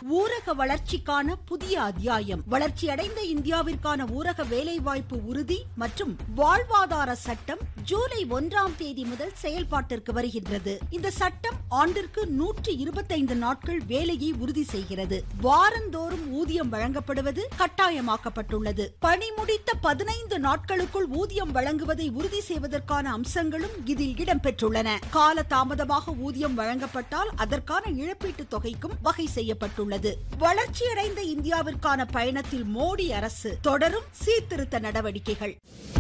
ஊரக வளர்ச்சிக்கான புதிய அத்தியாயம் வளர்ச்சியடைந்த இந்தியாவிற்கான ஊரக வேலைவாய்ப்பு உறுதி மற்றும் வாழ்வாதார சட்டம் ஜூலை ஒன்றாம் தேதி முதல் செயல்பாட்டிற்கு வருகின்றது இந்த சட்டம் ஆண்டிற்கு நூற்றி இருபத்தைந்து நாட்கள் வேலையை உறுதி செய்கிறது வாரந்தோறும் ஊதியம் வழங்கப்படுவது கட்டாயமாக்கப்பட்டுள்ளது பணி முடித்த பதினைந்து நாட்களுக்குள் ஊதியம் வழங்குவதை உறுதி செய்வதற்கான அம்சங்களும் இதில் இடம்பெற்றுள்ளன கால தாமதமாக ஊதியம் வழங்கப்பட்டால் அதற்கான இழப்பீட்டுத் தொகைக்கும் வகை செய்யப்பட்டுள்ளது வளர்ச்சியடைந்த இந்தியாவிற்கான பயணத்தில் மோடி அரசு தொடரும் சீர்திருத்த நடவடிக்கைகள்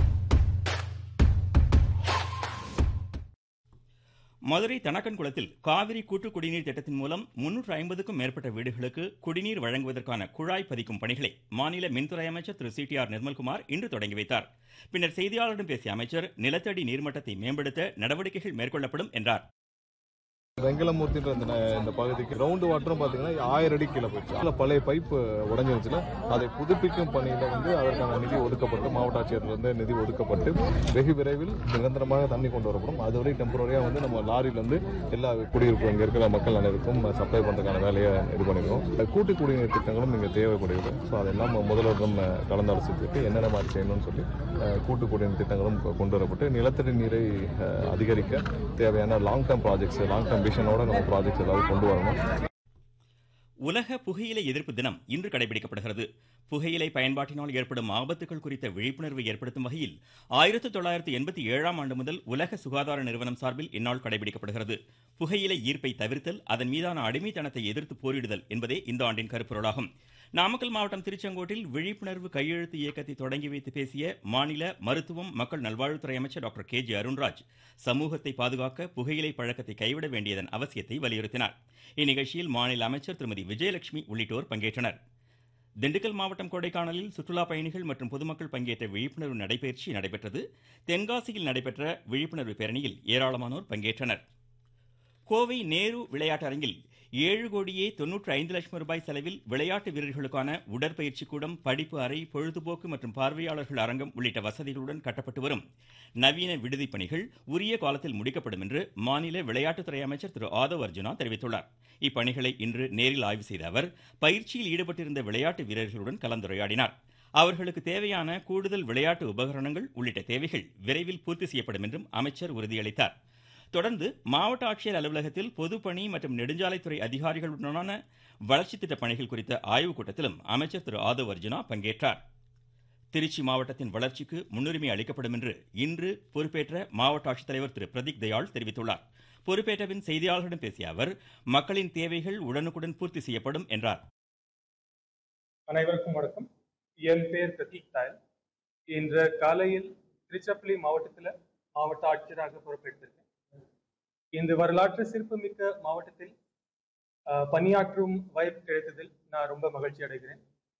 மதுரை தனக்கன்குளத்தில் காவிரி கூட்டு குடிநீர் திட்டத்தின் மூலம் முன்னூற்று ஐம்பதுக்கும் மேற்பட்ட வீடுகளுக்கு குடிநீர் வழங்குவதற்கான குழாய் பதிக்கும் பணிகளை மாநில மின்துறை அமைச்சர் திரு சி டி ஆர் நிர்மல்குமார் இன்று தொடங்கி வைத்தார் பின்னர் செய்தியாளர்களிடம் பேசிய அமைச்சர் நிலத்தடி நீர்மட்டத்தை மேம்படுத்த நடவடிக்கைகள் மேற்கொள்ளப்படும் என்றார் வெங்கலமூர்த்தின்ற இந்த இந்த பகுதிக்கு ரவுண்டு வாட்டரும் பார்த்தீங்கன்னா ஆயிரம் அடி கீழே போயிடுச்சு அதில் பழைய பைப்பு உடஞ்சிருச்சுல அதை புதுப்பிக்கும் பணியில் வந்து அதற்கான நிதி ஒதுக்கப்பட்டு மாவட்ட ஆட்சியர்லேருந்து நிதி ஒதுக்கப்பட்டு வெகு விரைவில் நிரந்தரமாக தண்ணி கொண்டு வரப்படும் அதுவரை டெம்பரரியாக வந்து நம்ம லாரியிலேருந்து எல்லா குடியிருப்பு இங்கே இருக்கிற மக்கள் அனைவருக்கும் சப்ளை பண்ணுறதுக்கான வேலையை இது பண்ணிருக்கோம் கூட்டு குடிநீர் திட்டங்களும் இங்கே தேவைப்படுகிறது ஸோ அதெல்லாம் முதல்வரிடம் கலந்தாலோசித்துட்டு என்னென்ன மாதிரி செய்யணும்னு சொல்லி கூட்டு குடிநீர் திட்டங்களும் கொண்டு வரப்பட்டு நிலத்தடி நீரை அதிகரிக்க தேவையான long term projects long term விஷனோட நம்ம ப்ராஜெக்ட்ஸ் ஏதாவது கொண்டு வரணும் உலக புகையிலை எதிர்ப்பு தினம் இன்று கடைபிடிக்கப்படுகிறது புகையிலை பயன்பாட்டினால் ஏற்படும் ஆபத்துகள் குறித்த விழிப்புணர்வை ஏற்படுத்தும் வகையில் ஆயிரத்தி தொள்ளாயிரத்தி எண்பத்தி ஏழாம் ஆண்டு முதல் உலக சுகாதார நிறுவனம் சார்பில் இந்நாள் கடைபிடிக்கப்படுகிறது புகையிலை ஈர்ப்பை தவிர்த்தல் அதன் மீதான அடிமைத்தனத்தை எதிர்த்து போரிடுதல் என்பதே இந்த ஆண்டின் கருப்பொருளாகும் நாமக்கல் மாவட்டம் திருச்செங்கோட்டில் விழிப்புணர்வு கையெழுத்து இயக்கத்தை தொடங்கி வைத்து பேசிய மாநில மருத்துவம் மக்கள் நல்வாழ்வுத்துறை அமைச்சர் டாக்டர் கே ஜே அருண்ராஜ் சமூகத்தை பாதுகாக்க புகையிலை பழக்கத்தை கைவிட வேண்டியதன் அவசியத்தை வலியுறுத்தினார் இந்நிகழ்ச்சியில் மாநில அமைச்சர் திருமதி விஜயலட்சுமி உள்ளிட்டோர் பங்கேற்றனர் திண்டுக்கல் மாவட்டம் கொடைக்கானலில் சுற்றுலா பயணிகள் மற்றும் பொதுமக்கள் பங்கேற்ற விழிப்புணர்வு நடைபயிற்சி நடைபெற்றது தென்காசியில் நடைபெற்ற விழிப்புணர்வு பேரணியில் ஏராளமானோர் பங்கேற்றனர் கோவை நேரு விளையாட்டரங்கில் ஏழு கோடியே தொன்னூற்றி ஐந்து லட்சம் ரூபாய் செலவில் விளையாட்டு வீரர்களுக்கான உடற்பயிற்சி கூடம் படிப்பு அறை பொழுதுபோக்கு மற்றும் பார்வையாளர்கள் அரங்கம் உள்ளிட்ட வசதிகளுடன் கட்டப்பட்டு வரும் நவீன விடுதி பணிகள் உரிய காலத்தில் முடிக்கப்படும் என்று மாநில விளையாட்டுத்துறை அமைச்சர் திரு ஆதவ் அர்ஜுனா தெரிவித்துள்ளார் இப்பணிகளை இன்று நேரில் ஆய்வு செய்த அவர் பயிற்சியில் ஈடுபட்டிருந்த விளையாட்டு வீரர்களுடன் கலந்துரையாடினார் அவர்களுக்கு தேவையான கூடுதல் விளையாட்டு உபகரணங்கள் உள்ளிட்ட தேவைகள் விரைவில் பூர்த்தி செய்யப்படும் என்றும் அமைச்சர் உறுதியளித்தார் தொடர்ந்து மாவட்ட ஆட்சியர் அலுவலகத்தில் பொதுப்பணி மற்றும் நெடுஞ்சாலைத்துறை அதிகாரிகளுடனான வளர்ச்சி திட்ட பணிகள் குறித்த ஆய்வுக் கூட்டத்திலும் அமைச்சர் திரு ஆதவ் அர்ஜுனா பங்கேற்றார் திருச்சி மாவட்டத்தின் வளர்ச்சிக்கு முன்னுரிமை அளிக்கப்படும் என்று இன்று பொறுப்பேற்ற மாவட்ட ஆட்சித்தலைவர் திரு பிரதீக் தயாள் தெரிவித்துள்ளார் பொறுப்பேற்ற பின் செய்தியாளர்களிடம் பேசிய அவர் மக்களின் தேவைகள் உடனுக்குடன் பூர்த்தி செய்யப்படும் என்றார் அனைவருக்கும் வணக்கம் என் பேர் பிரதீக் தாயல் இன்று காலையில் திருச்சிராப்பள்ளி மாவட்டத்தில் மாவட்ட ஆட்சியராக பொறுப்பேற்றிருக்கேன் இந்த வரலாற்று சிறப்புமிக்க மாவட்டத்தில் பணியாற்றும் வாய்ப்பு கிடைத்ததில் நான் ரொம்ப மகிழ்ச்சி அடைகிறேன்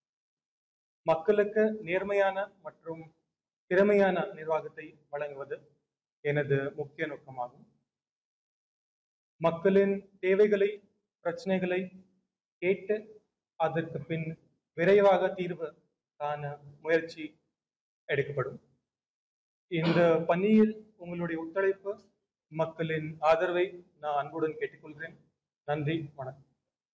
மக்களுக்கு நேர்மையான மற்றும் திறமையான நிர்வாகத்தை வழங்குவது எனது முக்கிய நோக்கமாகும் மக்களின் தேவைகளை பிரச்சனைகளை கேட்டு அதற்கு பின் விரைவாக தீர்வு காண முயற்சி எடுக்கப்படும் இந்த பணியில் உங்களுடைய ஒத்துழைப்பு மக்களின் ஆதரவை நான் அன்புடன் கேட்டுக்கொள்கிறேன் நன்றி வணக்கம்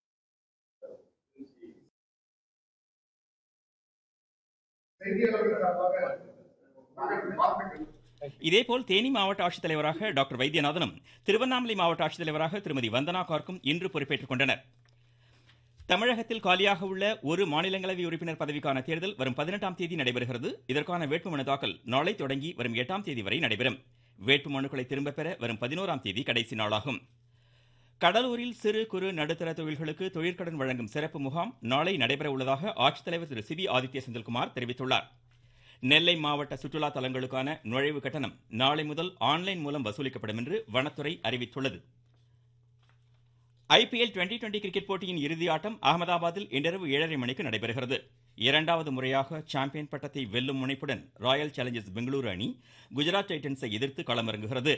இதேபோல் தேனி மாவட்ட ஆட்சித்தலைவராக டாக்டர் வைத்தியநாதனும் திருவண்ணாமலை மாவட்ட ஆட்சித்தலைவராக திருமதி வந்தனா கார்க்கும் இன்று பொறுப்பேற்றுக் கொண்டனர் தமிழகத்தில் காலியாக உள்ள ஒரு மாநிலங்களவை உறுப்பினர் பதவிக்கான தேர்தல் வரும் பதினெட்டாம் தேதி நடைபெறுகிறது இதற்கான வேட்புமனு தாக்கல் நாளை தொடங்கி வரும் எட்டாம் தேதி வரை நடைபெறும் வேட்புமனுக்களை திரும்பப் பெற வரும் பதினோராம் தேதி கடைசி நாளாகும் கடலூரில் சிறு குறு நடுத்தர தொழில்களுக்கு தொழிற்கடன் வழங்கும் சிறப்பு முகாம் நாளை நடைபெற உள்ளதாக ஆட்சித்தலைவர் திரு சிபி ஆதித்ய செந்தில்குமார் தெரிவித்துள்ளார் நெல்லை மாவட்ட சுற்றுலா தலங்களுக்கான நுழைவு கட்டணம் நாளை முதல் ஆன்லைன் மூலம் வசூலிக்கப்படும் என்று வனத்துறை அறிவித்துள்ளது ஐபிஎல் டுவெண்டி டுவெண்டி கிரிக்கெட் போட்டியின் இறுதி ஆட்டம் அகமதாபாத்தில் இன்றிரவு ஏழரை மணிக்கு நடைபெறுகிறது இரண்டாவது முறையாக சாம்பியன் பட்டத்தை வெல்லும் முனைப்புடன் ராயல் சேலஞ்சர்ஸ் பெங்களூரு அணி குஜராத் டைட்டன்ஸை எதிர்த்து களமிறங்குகிறது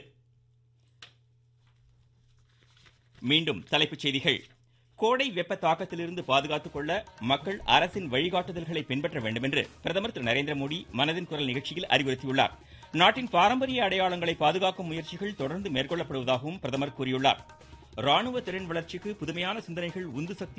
மீண்டும் தலைப்புச் செய்திகள் கோடை வெப்ப தாக்கத்திலிருந்து பாதுகாத்துக் கொள்ள மக்கள் அரசின் வழிகாட்டுதல்களை பின்பற்ற வேண்டும் என்று பிரதமர் திரு நரேந்திர மோடி மனதின் குரல் நிகழ்ச்சியில் அறிவுறுத்தியுள்ளார் நாட்டின் பாரம்பரிய அடையாளங்களை பாதுகாக்கும் முயற்சிகள் தொடர்ந்து மேற்கொள்ளப்படுவதாகவும் பிரதமர் கூறியுள்ளார் ராணுவ திறன் வளர்ச்சிக்கு புதுமையான சிந்தனைகள் உந்து சக்தி